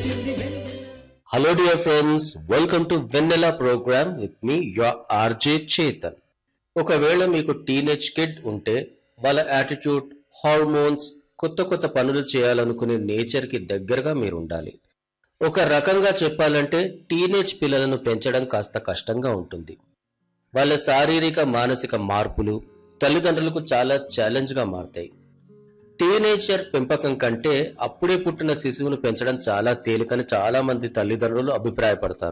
Hello, dear friends. Welcome to Vanilla program with me, your RJ Chetan. ఒకవేళ మీకు teenage kid ఉంటే వాళ్ళ attitude hormones కొత్త కొత్త పనులు చేయాలనుకునే నేచర్ కి దగ్గరగా మీరు ఉండాలి ఒక రకంగా చెప్పాలంటే టీనేజ్ పిల్లలను పెంచడం కాస్త కష్టంగా ఉంటుంది వాళ్ళ శారీరక మానసిక మార్పులు తల్లిదండ్రులకు చాలా ఛాలెంజ్ గా మారతాయి టీనేజర్ పెంపకం కంటే అప్పుడే పుట్టిన శిశువును పెంచడం చాలా తేలికని చాలా మంది తల్లిదండ్రులు అభిప్రాయపడతారు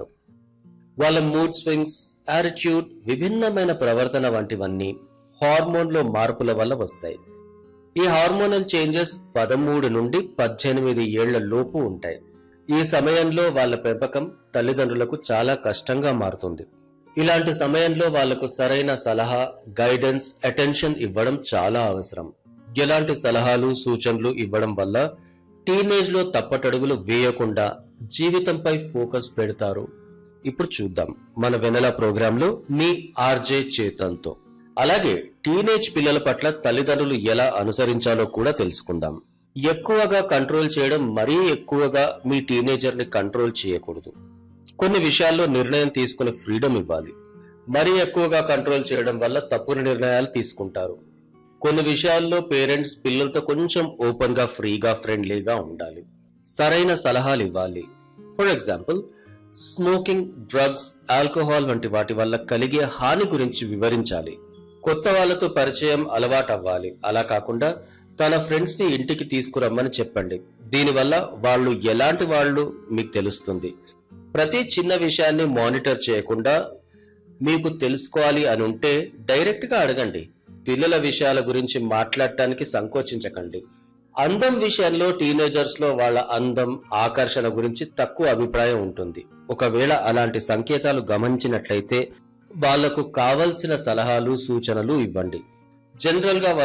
వాళ్ళ మూడ్ స్వింగ్స్ యాటిట్యూడ్ విభిన్నమైన ప్రవర్తన వంటివన్నీ హార్మోన్లో మార్పుల వల్ల వస్తాయి ఈ హార్మోనల్ చేంజెస్ పదమూడు నుండి పద్దెనిమిది ఏళ్ల లోపు ఉంటాయి ఈ సమయంలో వాళ్ళ పెంపకం తల్లిదండ్రులకు చాలా కష్టంగా మారుతుంది ఇలాంటి సమయంలో వాళ్లకు సరైన సలహా గైడెన్స్ అటెన్షన్ ఇవ్వడం చాలా అవసరం ఎలాంటి సలహాలు సూచనలు ఇవ్వడం వల్ల టీనేజ్ లో తప్పటడుగులు వేయకుండా జీవితంపై ఫోకస్ పెడతారు ఇప్పుడు చూద్దాం మన వెనెల ప్రోగ్రామ్ లో మీ ఆర్జే చేతన్తో అలాగే టీనేజ్ పిల్లల పట్ల తల్లిదండ్రులు ఎలా అనుసరించాలో కూడా తెలుసుకుందాం ఎక్కువగా కంట్రోల్ చేయడం మరీ ఎక్కువగా మీ టీనేజర్ ని కంట్రోల్ చేయకూడదు కొన్ని విషయాల్లో నిర్ణయం తీసుకునే ఫ్రీడమ్ ఇవ్వాలి మరీ ఎక్కువగా కంట్రోల్ చేయడం వల్ల తప్పుడు నిర్ణయాలు తీసుకుంటారు కొన్ని విషయాల్లో పేరెంట్స్ పిల్లలతో కొంచెం ఓపెన్ గా ఫ్రీగా ఫ్రెండ్లీగా ఉండాలి సరైన సలహాలు ఇవ్వాలి for example smoking drugs alcohol వంటి వాటి వల్ల కలిగే హాని గురించి వివరించాలి కొత్త వాళ్ళతో పరిచయం అలవాటు అవ్వాలి అలా కాకుండా తన ఫ్రెండ్స్ ని ఇంటికి తీసుకురమ్మని చెప్పండి దీనివల్ల వాళ్ళు ఎలాంటి వాళ్ళు మీకు తెలుస్తుంది ప్రతి చిన్న విషయాన్ని మానిటర్ చేయకుండా మీకు తెలుసుకోవాలి అని ఉంటే డైరెక్ట్ గా అడగండి పిల్లల విషయాల గురించి మాట్లాడటానికి సంకోచించకండి అందం విషయంలో టీనేజర్స్ లో వాళ్ళ అందం ఆకర్షణ గురించి తక్కువ అభిప్రాయం ఉంటుంది ఒకవేళ అలాంటి సంకేతాలు గమనించినట్లయితే వాళ్లకు కావలసిన సలహాలు సూచనలు ఇవ్వండి జనరల్ గా